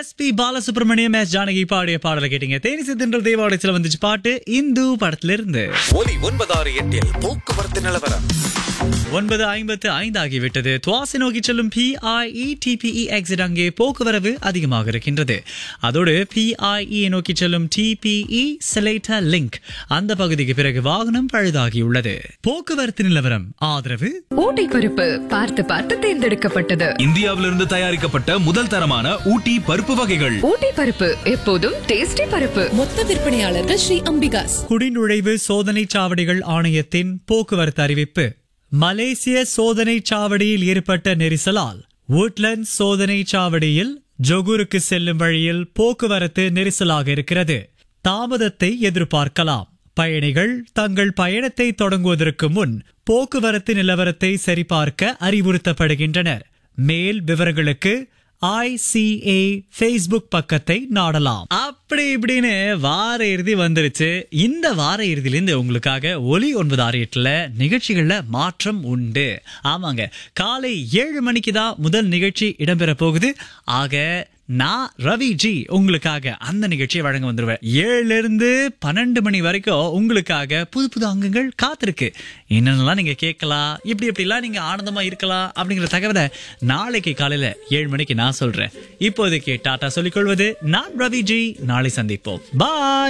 S P Balasubrahmanyam S Janaki பாடிய பாடலை கேட்டீங்க தேனி சித்தன்றல் தேவாலயத்தில் வந்துச்சு பாட்டு இந்து படத்துல இருந்து ஒலி ஒன்பதாறு எட்டில் போக்குவரத்து நிலவரம் ஒன்பது ஐம்பத்து ஐந்து ஆகிவிட்டது துவாசி நோக்கி செல்லும் பிஐஇ டிபிஇ எக்ஸிட் அங்கே போக்குவரவு அதிகமாக இருக்கின்றது அதோடு பிஐஇ நோக்கி செல்லும் டிபிஇ செலேட்டா லிங்க் அந்த பகுதிக்கு பிறகு வாகனம் பழுதாகியுள்ளது போக்குவரத்து நிலவரம் ஆதரவு ஊட்டி பருப்பு பார்த்து பார்த்து தேர்ந்தெடுக்கப்பட்டது இந்தியாவிலிருந்து தயாரிக்கப்பட்ட முதல் தரமான ஊட்டி பருப்பு வகைகள் ஊட்டி பருப்பு எப்போதும் டேஸ்டி பருப்பு மொத்த விற்பனையாளர்கள் ஸ்ரீ அம்பிகாஸ் குடிநுழைவு சோதனை சாவடிகள் ஆணையத்தின் போக்குவரத்து அறிவிப்பு மலேசிய சோதனை சாவடியில் ஏற்பட்ட நெரிசலால் woodlands சோதனை சாவடியில் ஜொகூருக்கு செல்லும் வழியில் போக்குவரத்து நெரிசலாக இருக்கிறது தாமதத்தை எதிர்பார்க்கலாம் பயணிகள் தங்கள் பயணத்தை தொடங்குவதற்கு முன் போக்குவரத்து நிலவரத்தை சரிபார்க்க அறிவுறுத்தப்படுகின்றனர் மேல் விவரங்களுக்கு ஐசிஏ ஃபேஸ்புக் பக்கத்தை நாடலாம் அப்படி இப்படின்னு வார இறுதி வந்துருச்சு இந்த வார இறுதியிலிருந்து உங்களுக்காக ஒலி ஒன்பது ஆறு எட்டுல நிகழ்ச்சிகள்ல மாற்றம் உண்டு ஆமாங்க காலை ஏழு மணிக்கு தான் முதல் நிகழ்ச்சி இடம்பெற போகுது ஆக நான் ரவி ஜி உங்களுக்காக அந்த நிகழ்ச்சியை வழங்க வந்துருவேன் ஏழுல இருந்து பன்னெண்டு மணி வரைக்கும் உங்களுக்காக புது புது அங்கங்கள் காத்திருக்கு என்னென்னலாம் நீங்க கேட்கலாம் இப்படி இப்படிலாம் நீங்க ஆனந்தமா இருக்கலாம் அப்படிங்கிற தகவலை நாளைக்கு காலையில ஏழு மணிக்கு நான் சொல்றேன் இப்போதைக்கு டாடா சொல்லிக் கொள்வது நான் ரவி ஜி நாளை சந்திப்போம் பாய்